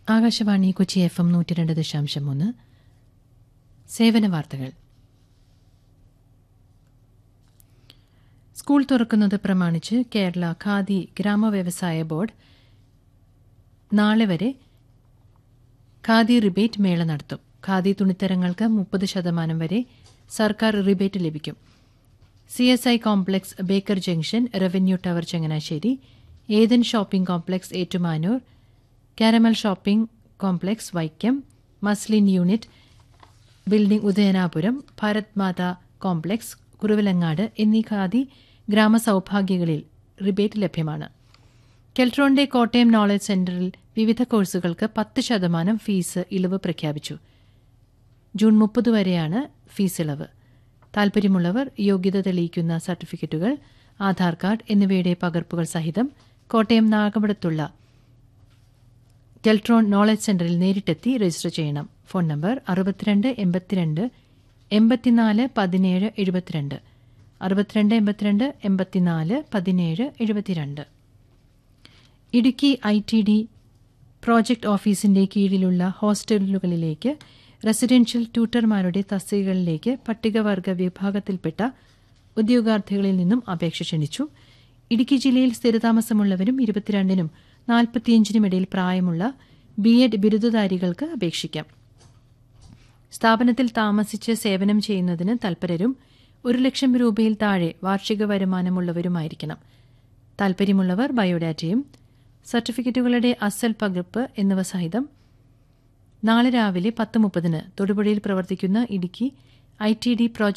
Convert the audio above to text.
Akashvani Kochi F M നൂറ്റി രണ്ട് ദശാംശം മൂന്ന് സേവന വാർത്തകൾ സ്കൂൾ തുറക്കുന്നത് പ്രമാണിച്ച് കേരള ഖാദി ഗ്രാമവ്യവസായ ബോർഡ് നാളെ വരെ ഖാദി റിബേറ്റ് മേള നടത്തും ഖാദി തുണിത്തരങ്ങൾക്ക് മുപ്പത് ശതമാനം വരെ സർക്കാർ റിബേറ്റ് ലഭിക്കും C S I complex Baker junction revenue tower Changanassery Ethan shopping complex Ettumanoor Carmel shopping complex Vaikom muslin unit building Udayanapuram Bharat Mata complex Kuravilangad എന്നീ ഖാദി ഗ്രാമസൌഭാഗ്യങ്ങളിൽ റിബേറ്റ് ലഭ്യമാണ് കെൽട്രോണിന്റെ കോട്ടയം നോളജ് സെന്ററിൽ വിവിധ കോഴ്സുകൾക്ക് പത്ത് ശതമാനം ഫീസ് ഇളവ് പ്രഖ്യാപിച്ചു ജൂൺ മുപ്പത് വരെയാണ് ഫീസ് ഇളവ് താൽപര്യമുള്ളവർ യോഗ്യത തെളിയിക്കുന്ന സർട്ടിഫിക്കറ്റുകൾ ആധാർ കാർഡ് എന്നിവയുടെ പകർപ്പുകൾ സഹിതം കോട്ടയം നാഗപടത്തുള്ള കെൽട്രോൺ നോളജ് സെന്ററിൽ നേരിട്ടെത്തി രജിസ്റ്റർ ചെയ്യണം ഫോൺ നമ്പർ അറുപത്തിരണ്ട് എൺപത്തിരണ്ട് എൺപത്തിനാല് പതിനേഴ് എഴുപത്തിരണ്ട് അറുപത്തിരണ്ട് എൺപത്തിരണ്ട് എൺപത്തിനാല് പതിനേഴ് എഴുപത്തിരണ്ട് Idukki I T D project ഓഫീസിന്റെ കീഴിലുള്ള ഹോസ്റ്റലുകളിലേക്ക് റെസിഡൻഷ്യൽ ട്യൂട്ടർമാരുടെ തസ്തികകളിലേക്ക് പട്ടികവർഗ വിഭാഗത്തിൽപ്പെട്ട ഉദ്യോഗാർത്ഥികളിൽ നിന്നും അപേക്ഷ ക്ഷണിച്ചു ഇടുക്കി ജില്ലയിൽ സ്ഥിരതാമസമുള്ളവരും ഇരുപത്തിരണ്ടിനും നാൽപ്പത്തിയഞ്ചിനും ഇടയിൽ പ്രായമുള്ള ബി എഡ് ബിരുദധാരികൾക്ക് അപേക്ഷിക്കാം സ്ഥാപനത്തിൽ താമസിച്ച് സേവനം ചെയ്യുന്നതിന് തൽപരരും ഒരു ലക്ഷം രൂപയിൽ താഴെ വാർഷിക വരുമാനമുള്ളവരുമായിരിക്കണം താൽപര്യമുള്ളവർ ബയോഡാറ്റയും സർട്ടിഫിക്കറ്റുകളുടെ അസൽ പകർപ്പ് എന്നിവ സഹിതം നാളെ രാവിലെ പത്ത് മുപ്പതിന് തൊടുപുഴയിൽ പ്രവർത്തിക്കുന്ന ഇടുക്കി ഐ ടി ഡി